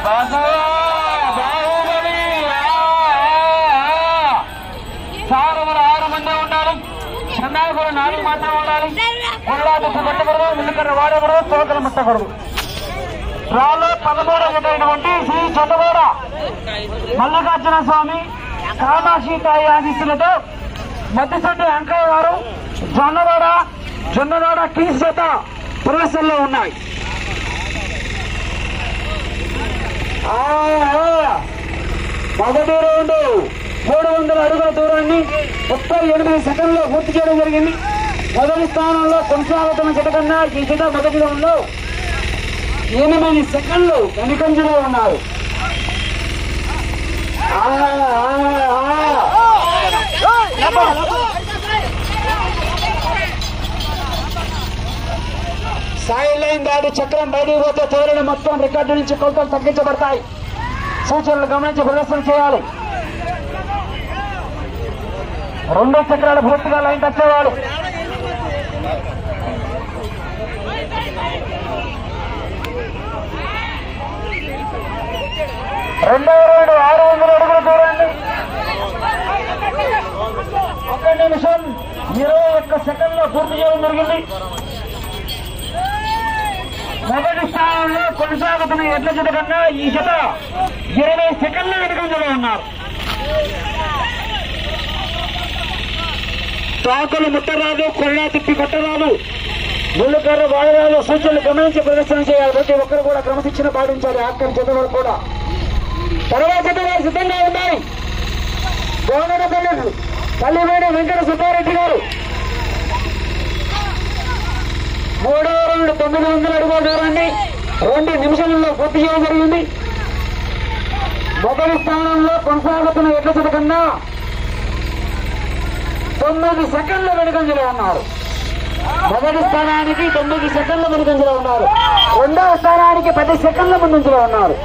బాహుబలి సారములు ఆరు మంది ఉండాలి చెన్నాయకులు నాలుగు మాత్రం ఉండాలి కొల్లాదు పెట్టకూడదు ముళ్ళకర్ర వాడకూడదు తోకలు ముట్టకూడదు రాలో పదమూడవ జతైనటువంటి శ్రీ చొట్టగోడ మల్లికార్జున స్వామి కామాక్షి తాయి ఆశీస్సులతో మద్దిశెట్టి వెంకయ్య గారు జొన్నవాడ జొన్నవాడ కింగ్స్ జత ప్రదర్శనలో ఉన్నాయి ఆ, ఆ. మొదటి రౌండ్ మూడు వందల అడుగుల దూరాన్ని ముప్పై ఎనిమిది సెకండ్లో పూర్తి చేయడం జరిగింది మొదటి స్థానంలో కొనసాగుతున్న జత కన్నా ఈ జత మొదటి రౌండ్లో ఎనిమిది సెకండ్లు వెనుకంజలో ఉన్నారు ఆ, ఆ, ఆ. సైడ్ లైన్ దాటి చక్రం బయటికి పోతే తోరణ మొత్తం రికార్డు నుంచి కొలతలు తగ్గించబడతాయి సూచనలు గమనించి ప్రదర్శన చేయాలి రెండో చక్రాలు పూర్తిగా లైన్ తెచ్చేవాడు రెండవ రౌండ్ ఆరు వందల అడుగుల దూరాన్ని ఒక నిమిషం ఇరవై ఒక్క సెకండ్ లో పూర్తి చేయడం జరిగింది మొదటి స్థానంలో కొనసాగుతున్న ఎడ్ల జత కన్నా ఈ జత ఇరవై సెకండ్ల వెనుకంజలో ఉన్నారు తాకులు ముట్టరాదు కొరడా తిప్పి కొట్టరాదు ముళ్ళకర్ర వాడరాదు సూచనలు గమనించి ప్రదర్శన చేయాలి ప్రతి ఒక్కరు కూడా క్రమశిక్షణ పాటించాలి ఆఖరి జత వరకు కూడా తర్వాత జత వారు సిద్ధంగా ఉండాలి గోనడపల్లి పల్లివేడి వెంకట సుబ్బారెడ్డి గారు మూడో రౌండ్ తొమ్మిది వందల అడుగుల దూరాన్ని రెండు నిమిషాలలో పూర్తి చేయడం జరిగింది మొదటి స్థానంలో కొనసాగుతున్న ఎడ్ల జత కన్నా తొమ్మిది సెకండ్ల వెనుకంజలో ఉన్నారు మొదటి స్థానానికి తొమ్మిది సెకండ్ల వెనుకంజలో ఉన్నారు రెండవ స్థానానికి పది సెకండ్ల ముందంజలో ఉన్నారు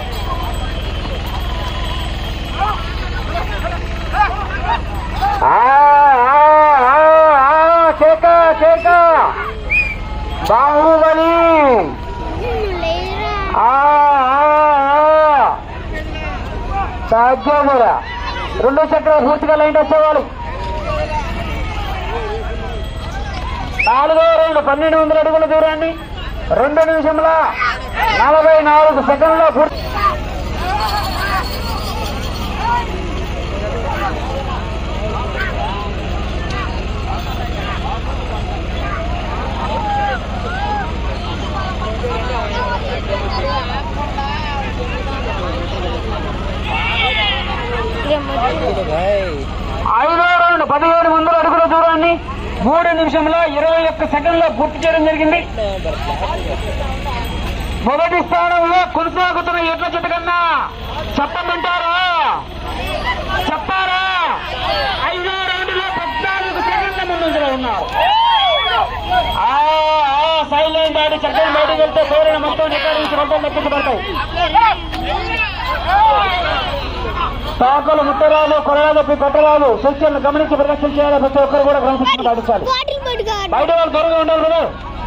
ఆ, ఆ, ఆ, ఆ, కేక కేక బాహుబలి ఆ, ఆ, ఆ. సాధ్యమురా రెండు చక్రాలు పూర్తిగా లైన్ వచ్చేవాళ్ళు నాలుగో రౌండ్ పన్నెండు వందల అడుగుల దూరాన్ని రెండు నిమిషంల నలభై నాలుగు సెకండ్లో పూర్తి ఐదో రౌండ్ పదిహేడు వందల అడుగుల దూరాన్ని మూడు నిమిషంలో ఇరవై ఒక్క సెకండ్లో పూర్తి చేయడం జరిగింది మొదటి స్థానంలో కొనసాగుతున్న ఎడ్ల జత కన్నా చెప్పమంటారా చెప్పారా ఐదో రౌండ్లో పద్నాలుగు సెకండ్ల ముందులో ఉన్నారు ఆ, ఆ, సైలెంట్ ఆడి చక్కని బయటకు వెళ్తే కోరిన మొత్తం రికార్డు నుంచి మొత్తం లెక్కించబడతాయి తాకలు ముట్టరాలు కొరడాలు కొట్టరాలు సూచనలు గమనించి ప్రదర్శన చేయాలి ప్రతి ఒక్కరు కూడా క్రమశిక్షణ పాటించాలి బాటిల్ పట్టుకోండి బయట వాళ్ళు దూరంగా ఉండాలి కదా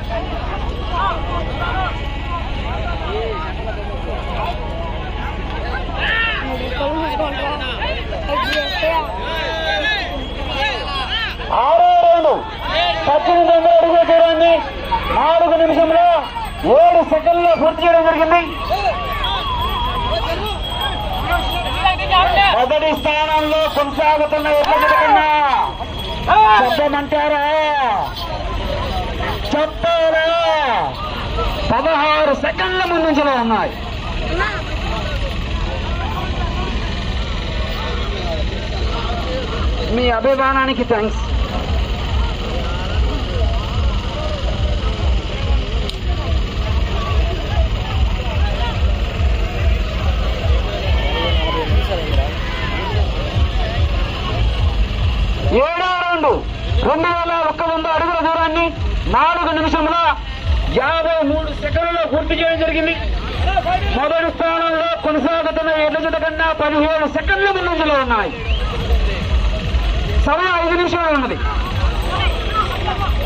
ఆరో రౌండ్ పద్దెనిమిది వందల అడుగుల దూరాన్ని నాలుగు నిమిషంలో ఏడు సెకండ్లో పూర్తి చేయడం జరిగింది మొదటి స్థానంలో కొనసాగుతున్న ఎట్ల కన్నా చెప్పమంటారా చెప్పారా పదహారు సెకండ్ల ముందులో ఉన్నాయి మీ అభిమానానికి థ్యాంక్స్ ఏడో రౌండ్ రెండు వేల ఒక్క వంద అడుగుల దూరాన్ని నాలుగు నిమిషంలో యాభై మూడు సెకండ్లలో పూర్తి చేయడం జరిగింది మొదటి స్థానంలో కొనసాగుతున్న ఎడ్ల జత కన్నా పదిహేడు సెకండ్ల ముందంజలో ఉన్నాయి సమయం ఐదు నిమిషాలు ఉన్నది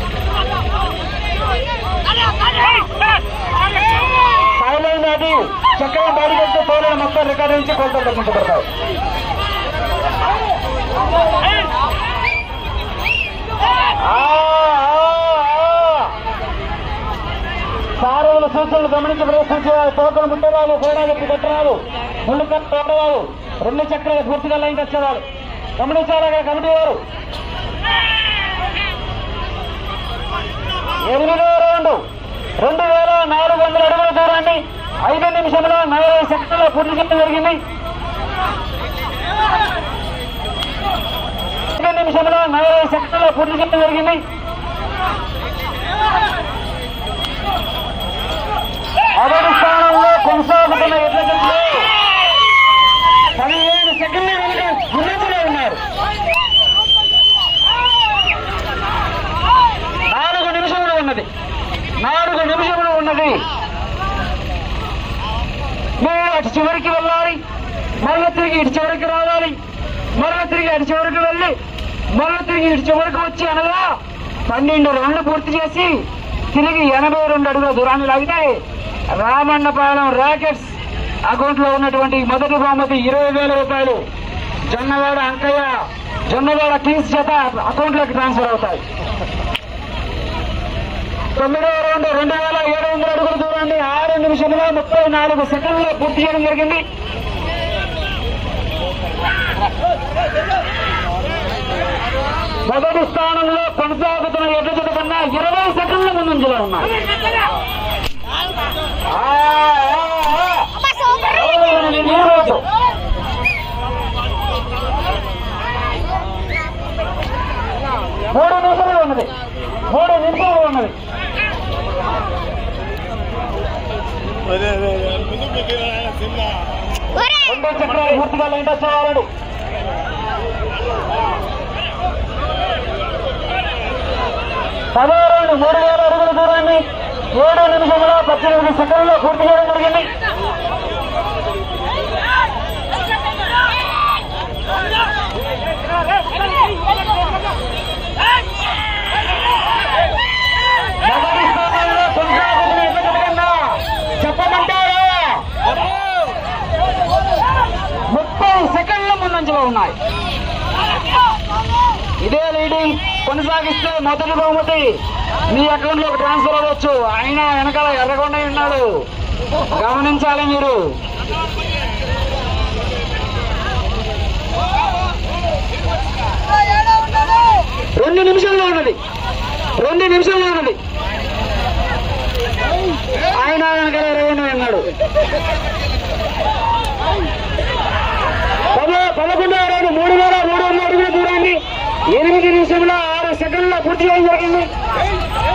సైలెంట్ అది చక్రం బయటకు వెళ్తే తోలన మొత్తం రికార్డు నుంచి కొలతలు తగ్గించబడతాయి ఆ, ఆ, ఆ. సారువుల సూచనలు గమనించి ప్రదర్శించేవారు తోకలు ముట్టరాలు కోడాగట్టి కట్టరాలు ముళ్ళు కట్ట తోడరాలు రెండు చక్రాలు పూర్తిగా లైన్ వచ్చేవారు గమనించాలగా కమిటీ వారు ఎనిమిదో రౌండ్ రెండు వేల నాలుగు వందల అడుగుల దూరాన్ని ఐదు నిమిషంలో నలభై సెకండ్లో పూర్తి చేయడం జరిగింది ఐదు నిమిషంలో నలభై సెకండ్లో పూర్తి చేయడం జరిగింది మొదటి స్థానంలో కొనసాగుతున్న ఎడ్ల జట్లు పదిహేను సెకండ్ల వెనుక ముందులో ఉన్నారు నాలుగు నిమిషములు ఉన్నది నాలుగు నిమిషములు ఉన్నది మీరు అటు చివరికి వెళ్ళాలి మళ్ళీ తిరిగి ఇటు చివరికి రావాలి మళ్ళీ తిరిగి అటు చివరికి వెళ్ళి మళ్ళీ తిరిగి ఇటు చివరికి వచ్చి అనగా పన్నెండు రౌండ్లు పూర్తి చేసి తిరిగి ఎనభై రెండు అడుగుల దూరాన్ని లాగితే రామన్నపాలెం రాకెట్స్ అకౌంట్ లో ఉన్నటువంటి మొదటి బహుమతి ఇరవై వేల రూపాయలు జొన్నవాడ అంకయ్య జొన్నవాడ కింగ్స్ చేత అకౌంట్ లోకి ట్రాన్స్ఫర్ అవుతాయి తొమ్మిదవ రౌండ్ రెండు వేల ఏడు వందల అడుగుల దూరాన్ని ఆరు నిమిషంలో ముప్పై నాలుగు సెకండ్లో పూర్తి చేయడం జరిగింది మొదటి స్థానంలో కొనసాగుతున్న ఎడ్ల జత కన్నా ఇరవై సెకండ్ల ముందంజలో ఉన్నాయి ఆ, ఆ, ఆ. ఈ రోజు మూడు నిమిషాలు ఉన్నది మూడు నిమిషాలు ఉన్నది అదే అదే అదే. ముందు పెట్టిన చిన్న రెండో చక్రాలు పూర్తిగా లైన్ టచ్ అవ్వాలండి పదహారు మూడు వేల అడుగుల దూరాన్ని ఏడు నిమిషంలో పద్దెనిమిది సెకండ్లో పూర్తి చేయడం జరిగింది మొదటి స్థానంలో కొనసాగుతున్న ఎన్నికల కన్నా చెప్పమంటారా ముప్పై సెకండ్ల ముందంజలో ఉన్నాయి ఇదే లీడింగ్ కొనసాగిస్తే మొదటి బహుమతి మీ అకౌంట్ లోకి ట్రాన్స్ఫర్ అవ్వచ్చు ఆయన వెనకాల ఎర్రగొండ ఉన్నాడు గమనించాలి మీరు రెండు నిమిషంలో ఉన్నది రెండు నిమిషంలో ఉన్నది ఆయన వెనకాల ఎర్రగొండ ఉన్నాడు పద పదకొండవ రోజు మూడు వేల మూడు వందల అడుగుల దూరాన్ని ఎనిమిది నిమిషంలో ఆరు సెకండ్ల పూర్తి చేయడం జరిగింది